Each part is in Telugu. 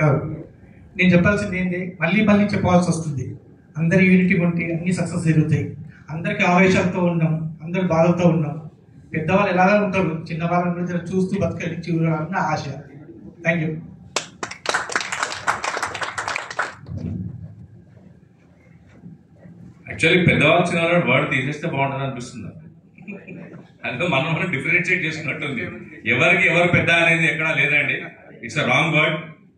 ఎవరు నేను చెప్పాల్సింది ఏంటి మళ్ళీ మళ్ళీ చెప్పాల్సి వస్తుంది అందరి యూనిటీ ఉంటే అన్ని సక్సెస్ జరుగుతాయి అందరికి ఆవేశంతో ఉన్నాం అందరు బాధతో ఉన్నాం పెద్దవాళ్ళు ఎలాగా ఉంటారు చిన్న వాళ్ళని కూడా జర చూస్తూ బతకలి చూడాలని నా ఆశ థ్యాంక్ యూ యాక్చువల్లీ పెద్దవాళ్ళు చిన్న వర్డ్ తీసేస్తే బాగుంటుంది అనిపిస్తుంది నాకు. అంటే మనం మనం డిఫరెన్షియేట్ చేసుకున్నట్టుంది ఎవరికి ఎవరు పెద్ద అనేది ఎక్కడా లేదండి it's a wrong word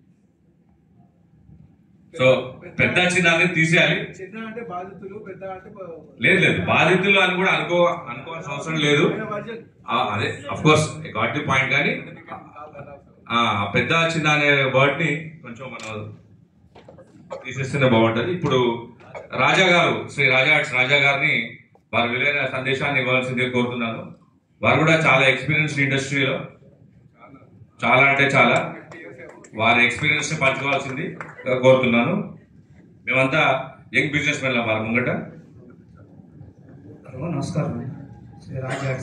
so పెద్ద చిన్న అనేది తీసేయాలి చిన్న అంటే బాధితులు పెద్ద అంటే బ- లేదు లేదు బాధితులు అని కూడా అనుకో అనుకోవాల్సిన అవసరం లేదు వేరే వర్జన్. ఆ, అదే of course got the point కానీ ఆ, ఆ పెద్ద చిన్న అనే వర్డ్ ని కొంచెం మనం తీసేస్తేనే బాగుంటది ఇప్పుడు రాజా గారు శ్రీ రాజా రాజా గారిని వారి విలువైన సందేశాన్ని ఇవ్వాల్సిందే కోరుతున్నాను వారు కూడా చాలా ఎక్స్పీరియన్స్ ఇండస్ట్రీలో చాలా అంటే చాలా వారి ఎక్స్పీరియన్స్ ని పంచుకోవాల్సింది కోరుతున్నాను మేమంతా యంగ్ బిజినెస్ మెన్ వారి ముంగట హలో నమస్కారం శ్రీ రాజా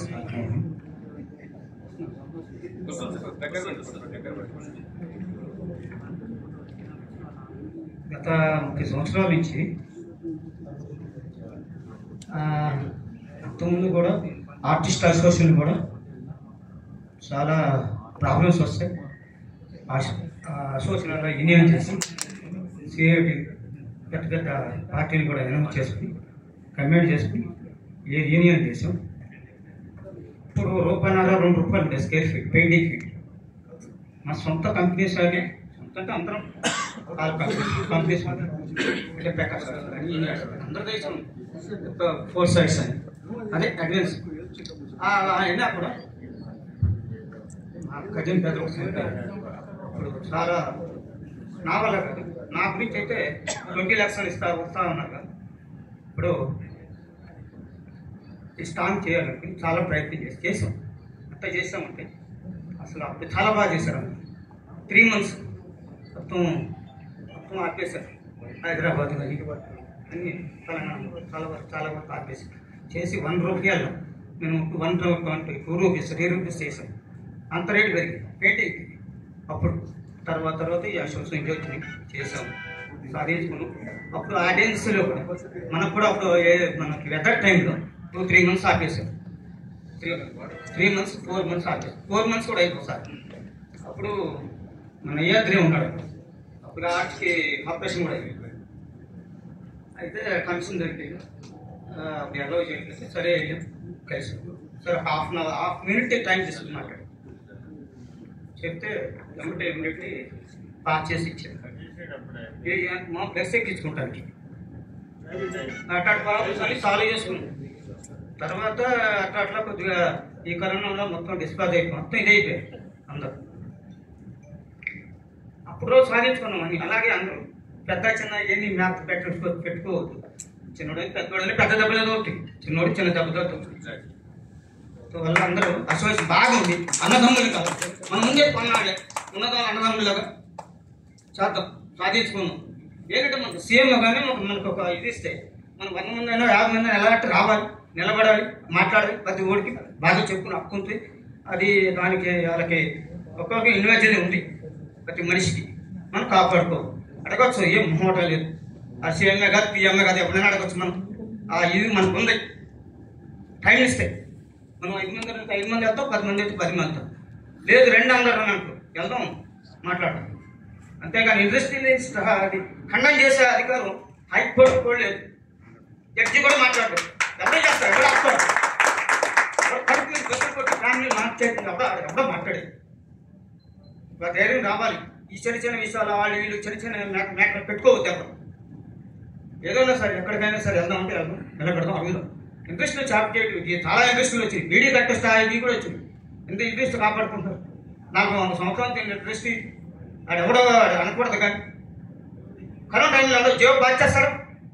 గత ముప్పై సంవత్సరాల నుంచి ఆ, అంతకుముందు కూడా ఆర్టిస్ట్ అసోసియేషన్ కూడా చాలా ప్రాబ్లమ్స్ వస్తాయి అసోసియేషన్లో యూనియన్ చేసి సిఐటి పెద్ద పెద్ద పార్టీలు కూడా అనౌన్స్ చేసుకుని కమెంట్ చేసుకుని ఏ యూనియన్ చేసాం ఇప్పుడు రూపాయన్నర రెండు రూపాయలు ఉంటాయి స్క్వేర్ ఫీట్ పెయింటింగ్ ఫీట్ మా సొంత కంపెనీస్ లాగే సొంతంగా అందరం ఆల్ కంపెనీస్ కంపెనీస్ ఉంటాయి. అంటే ప్యాకర్స్ అని యూనియన్స్ అందరూ దేశం ఫోర్ సైడ్స్ అని అదే అడ్వాన్స్ అయినా కూడా మా కజిన్ పెద్ద ఇప్పుడు చాలా నా వల్ల కాదు నా గురించి అయితే ట్వంటీ ల్యాక్స్ అని ఇస్తా వస్తా ఉన్నారు కదా ఇప్పుడు ఈ స్టాంప్ చేయాలని చాలా ప్రయత్నం చేసి చేసాం అంత చేసామంటే అసలు అప్పుడు చాలా బాగా చేశారు త్రీ మంత్స్ మొత్తం మొత్తం ఆపేశారు హైదరాబాద్ కానీ అన్ని తెలంగాణ చాలా వరకు చాలా వరకు ఆపేశారు చేసి వన్ రూపాయలు మేము one twenty two rupees three rupees చేసాం అంత రేటు పెరిగింది పెయింటింగ్ అప్పుడు తర్వాత తర్వాత ఈ అసోసియేషన్ ఇంటి వచ్చినాయి చేసాం సాధించుకున్నాం అప్పుడు ఆడియన్స్లో కూడా మనకు కూడా అప్పుడు ఏ- మనకి వెదర్ టైంలో టూ త్రీ మంత్స్ ఆపేసాం three three months four months ఆపేసాం ఫోర్ మంత్స్ కూడా అయిపోతుంది అప్పుడు మన అయ్యాద్రి ఉన్నాడు అప్పుడు ఆర్ట్స్కి ఆపరేషన్ కూడా అయింది అయితే కమిషన్ దొరికింది ఆ, అప్పుడు అలౌ చేయట్లేదు సరే వెళ్ళాం కలిసి సరే half an hour half minute time తీసుకుని మాట్లాడు చెప్తే ఎమ్మటే ఇమ్మీడియట్లీ పాస్ చేసి ఇచ్చారు ఏ- ఏ- మా ప్లస్ ఎక్కించుకుంటానికి అట్లాంటి ప్రాబ్లమ్స్ సాల్వ్ చేసుకున్నాం తర్వాత అట్లా అట్లా కొద్దిగా ఈ కరోనాలో మొత్తం డిస్పాజ్ అయిపోయి మొత్తం ఇది అయిపోయాయి అందరూ అప్పుడు రోజు సాధించుకున్నాం అని అలాగే అందరూ పెద్ద చిన్న ఏమి మ్యాథ్ పెట్టుకో పెట్టుకోవద్దు చిన్నోడు పెద్దోడు పెద్ద దెబ్బలేదు ఒకటి చిన్నోడు చిన్న దెబ్బతో సో వల్ల అందరూ అసోసియేషన్ బాగుంది అన్నదమ్ములు కాదు మనం ముందే కొన్నాడే ఉన్నదాన్ని అన్నదమ్ములాగా చేద్దాం సాధించుకున్నాం ఏంటంటే మనకు సీఎంలో కానీ మనకు మనకు ఒక ఇది ఇస్తే మనం వంద మంది అయినా యాభై మంది అయినా ఎలా అంటే రావాలి నిలబడాలి మాట్లాడాలి ప్రతి ఓడికి బాగా చెప్పుకుని హక్కుంది అది దానికి వాళ్ళకి ఒక్కొక్క ఇండివిజువల్ ఉంది ప్రతి మనిషికి మనం కాపాడుకో అడగచ్చు ఏం మొహమాట లేదు ఆ సీఎంఏ కాదు పిఎంఏ కాదు ఎప్పుడైనా అడగచ్చు మనం ఆ ఇది మనకు ఉంది టైం ఇస్తే మనం ఐదు మంది ఉంటే ఐదు మంది వెళ్తాం పది మంది అయితే పది మంది వెళ్తాం లేదు రెండు అందరు అని అనుకో వెళ్దాం మాట్లాడతాం అంతేగాని ఇండస్ట్రీ అది ఖండం చేసే అధికారం హైకోర్టు కూడా లేదు జడ్జి కూడా మాట్లాడలేదు ఎవరే చేస్తారు ఎవరు ఆపుతారు ఎవరు కడుపు మీద బెస్సులు కొట్టి ఫ్యామిలీ మాట్లాడుతుంది ఎవడ ఎవడో మాట్లాడేది ఒక ధైర్యం రావాలి ఈ చిన్న చిన్న విషయాలు వాళ్ళు వీళ్ళు చిన్న చిన్న మేక మేకలు పెట్టుకోవద్దు ఎవరు ఏదైనా సరే ఎక్కడికైనా సరే వెళ్దాం అంటే వెళ్దాం నిలబెడదాం అడుగుదాం ఇంట్రెస్ట్ చాప్టేటివ్ చాలా ఇంట్రెస్ట్లు వచ్చింది బీడీ కట్టే స్థాయికి కూడా వచ్చింది ఎంత ఇంట్రెస్ట్ కాపాడుకుంటారు నాకు వంద సంవత్సరాలు తిన్న ఇంట్రెస్ట్ ఆడు ఎవడో వాడు అనకూడదు కానీ కరోనా టైంలో అందరూ జీవ బాధ్యస్తారు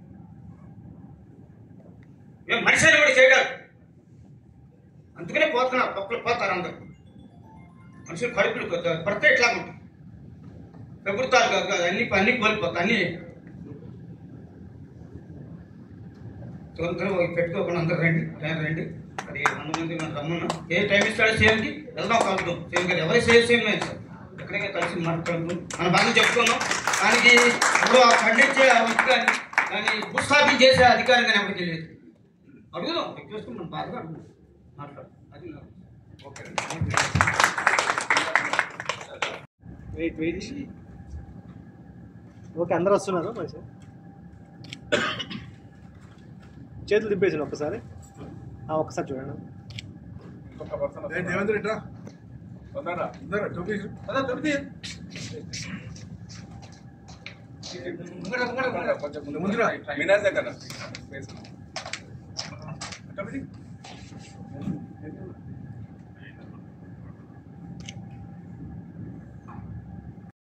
మేము మనిషి కూడా చేయగలరు అందుకనే పోతున్నారు ఒక్కరు పోతారు అందరు మనుషులు కడుపులు కొద్ది- పడితే ఇట్లా ఉంటాయి ప్రభుత్వాలు కాదు కాదు అన్ని అన్ని కోల్పోతాయి అన్ని తొందరగా పెట్టుకోకుండా అందరు రండి టైం రండి అది వంద మంది మనం రమ్మన్నా ఏ టైం ఇస్తాడో సేమ్కి వెళ్దాం కలుద్దాం సేమ్ గారు ఎవరి సేమ్ సేమ్ లేదు సార్ ఎక్కడ చక్కగా కలిసి మాట్లాడుకున్నాం మన బాగా చెప్పుకున్నాం దానికి ఇప్పుడు ఆ ఖండించే ఆ వ్యక్తి కానీ దాన్ని భూస్థాపన చేసే అధికారం కానీ ఎవరికి తెలియదు అడుగుదాం రిక్వెస్ట్ మనం బాగా అడుగుదాం మాట్లాడు అది నా వెయిట్ వెయిట్ ఓకే అందరు వస్తున్నారు మంచి చేతులు దింపేసాను ఒక్కసారి ఆ, ఒక్కసారి చూడండి ఏ, దేవేంద్ర ఇట్రా అందరూ టోపీ అలా టోపీ తీయ. ముంగడ, ముంగడ, ముంగడ. ముందురా. వినాయక్ దగ్గర టోపీ తీ.